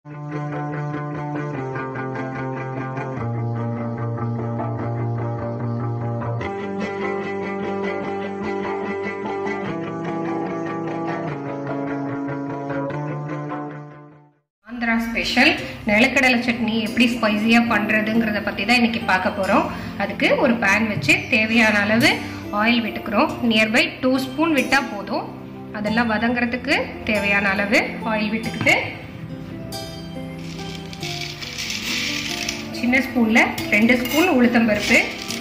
Andhra special நிலக்கடலை சட்னி எப்படி ஸ்பைசியாக பண்ணுறதுங்கிறத பற்றி தான் இன்றைக்கி பார்க்க போகிறோம் அதுக்கு ஒரு பேன் வச்சு தேவையான அளவு ஆயில் விட்டுக்கிறோம் நியர்பை டூ ஸ்பூன் விட்டால் போதும் அதெல்லாம் வதங்குறதுக்கு தேவையான அளவு ஆயில் விட்டுக்கிட்டு சின்ன ஸ்பூனில் ரெண்டு ஸ்பூன் உளுத்தம்பருப்பு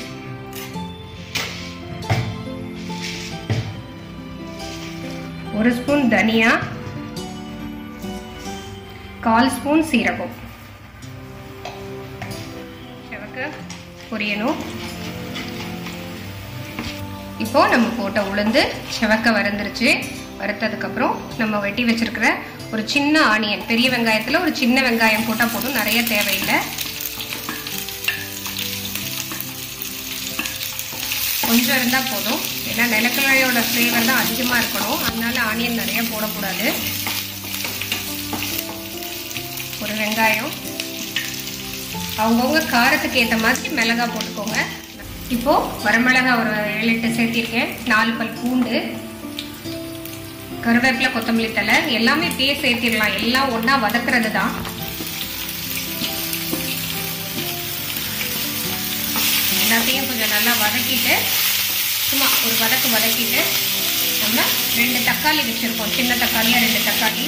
ஒரு ஸ்பூன் தனியா கால் ஸ்பூன் சீரகம் செவக்க பொரியணும் இப்போ நம்ம போட்ட உளுந்து செவக்க வறந்துருச்சு வறுத்ததுக்கப்புறம் நம்ம வெட்டி வச்சிருக்கிற ஒரு சின்ன ஆனியன் பெரிய வெங்காயத்தில் ஒரு சின்ன வெங்காயம் போட்டால் போதும் நிறைய தேவையில்லை கொஞ்சம் இருந்தால் போதும் ஏன்னா நிலக்கடலையோட ஃப்ளேவர் தான் அதிகமாக இருக்கணும் அதனால ஆனியன் நிறைய போடக்கூடாது ஒரு வெங்காயம் அவங்கவுங்க காரத்துக்கு ஏற்ற மாதிரி மிளகா போட்டுக்கோங்க இப்போ வரமிளகா ஒரு ஏழு எட்டு சேர்த்திருக்கேன் நாலு பல் பூண்டு கருவேப்பிலை கொத்தமல்லி தலை எல்லாமே இப்பயே சேர்த்திடலாம் எல்லாம் ஒன்றா வதக்குறது தான் எல்லாத்தையும் கொஞ்சம் நல்லா வதக்கிட்டு சும்மா ஒரு வதக்கு வதக்கிட்டு நம்ம ரெண்டு தக்காளி வச்சுருக்கோம் சின்ன தக்காளியாக ரெண்டு தக்காளி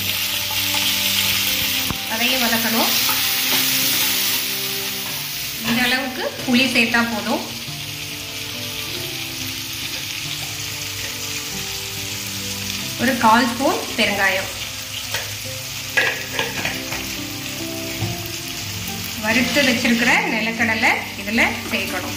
அதையும் வதக்கணும் இந்த அளவுக்கு புளி சேர்த்தா போதும் ஒரு கால் ஸ்பூன் பெருங்காயம் வறுத்து வச்சிருக்கிற நிலக்கடலை இதில் சேர்க்கணும்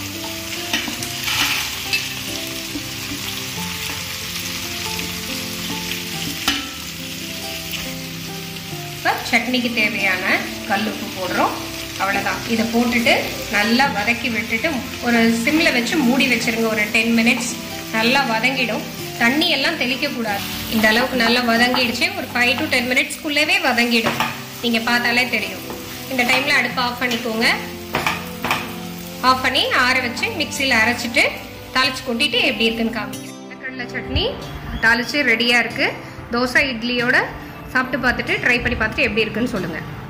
இப்போ சட்னிக்கு தேவையான கல் உப்பு போடுறோம் அவ்வளோதான் இதை போட்டுட்டு நல்லா வதக்கி விட்டுட்டு ஒரு சிம்மில் வச்சு மூடி வச்சிருங்க ஒரு டென் மினிட்ஸ் நல்லா வதங்கிடும் தண்ணி எல்லாம் தெளிக்கக்கூடாது இந்த அளவுக்கு நல்லா வதங்கிடுச்சு ஒரு ஃபைவ் டு டென் மினிட்ஸ்க்குள்ளேவே வதங்கிடும் நீங்கள் பார்த்தாலே தெரியும் இந்த டைமில் அடுப்பு ஆஃப் பண்ணிக்கோங்க ஆஃப் பண்ணி ஆற வச்சு மிக்சியில் அரைச்சிட்டு தாளிச்சு கொட்டிட்டு எப்படி இருக்குன்னு காமிக்கிறேன் கடலை சட்னி தாளிச்சு ரெடியாக இருக்குது தோசை இட்லியோட சாப்பிட்டு பார்த்துட்டு ட்ரை பண்ணி பார்த்துட்டு எப்படி இருக்குன்னு சொல்லுங்கள்